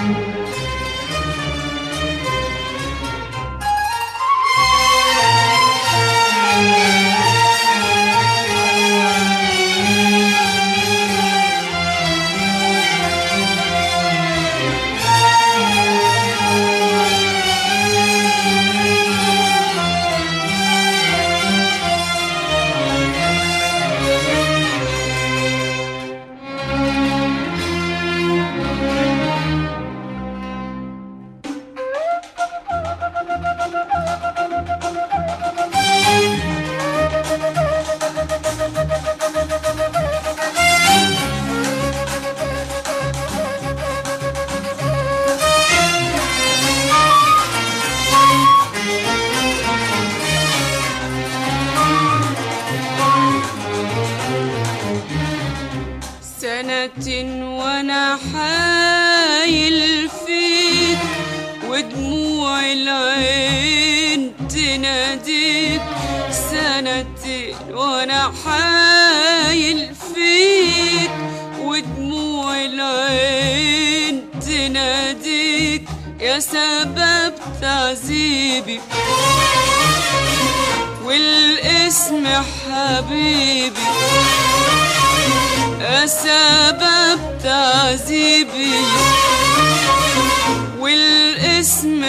سنة وانا حايل فيك ودموع العين تناديك سنتين وانا حايل فيك ودموع العين تناديك يا سبب تعذيبي والاسم حبيبي سبب تعذيبي والاسم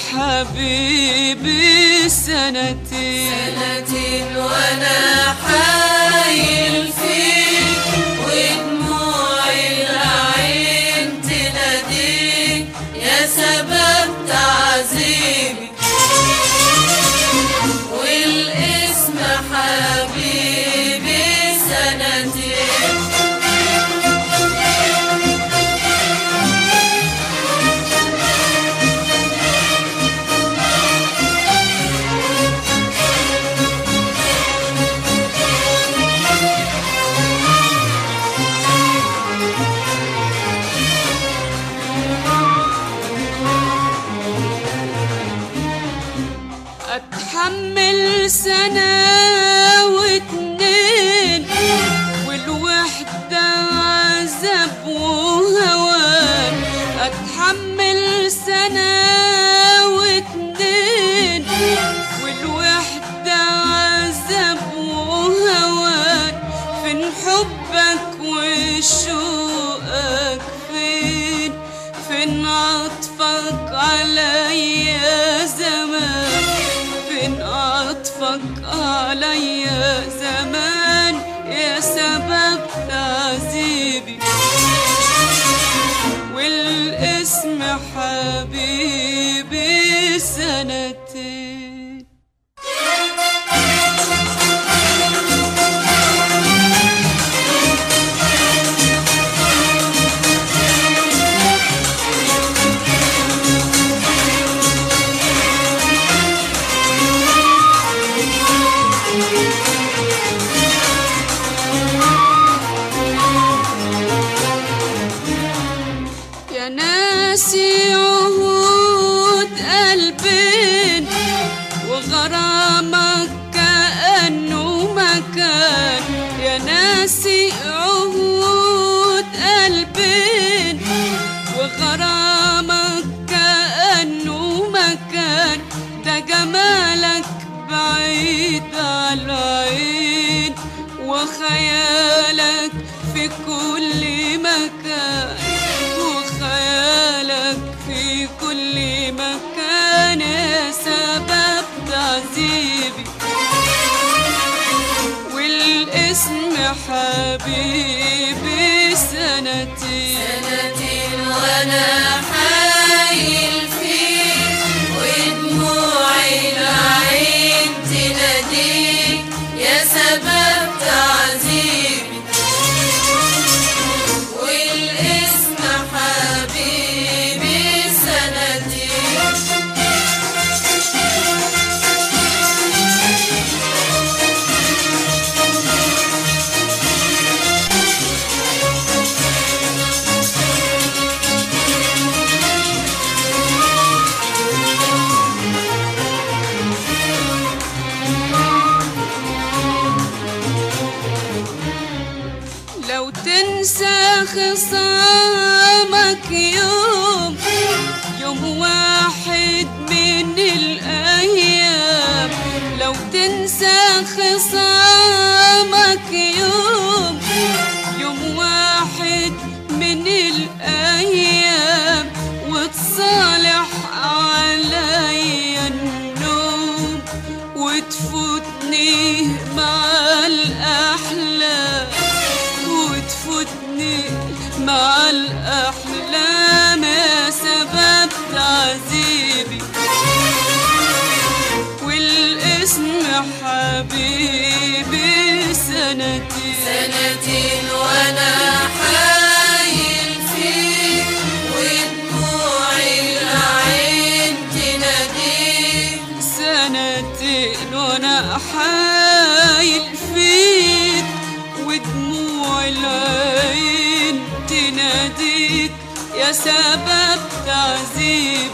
حبيبي سنتين سنتين وانا حايل فيك ودموع العين تناديك يا سبب تعذيبي والاسم حبيبي سنتين اتحمل سنة واتنين والوحدة عذاب وهوان اتحمل سنة واتنين والوحدة عذاب وهوان فين حبك وشوقك فين فين عطفك عليا زمان فين عطفك عليا زمان يا سبب تعذيبي والاسم حبيبي سنتين يا ناسي عهود قلبين وغرامك كأنه مكان يا ناسي عهود قلبين وغرامك كأنه مكان ده جمالك بعيد على العين وخيالك في كل مكان وخيالك في كل مكان يا سبب تعذيبي والاسم حبيبي سنتين سنتين وانا حايل فيك ودموع العين تناديك يا سبب تعذيبي والاسم حبيبي سنتين ودموع العين تناديك يا سبب تعذيبي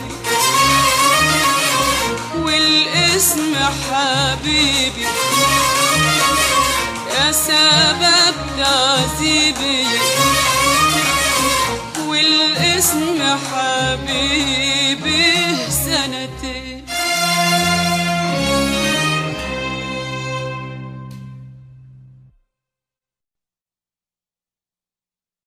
والاسم حبيبي يا سبب تعذيبي والاسم حبيبي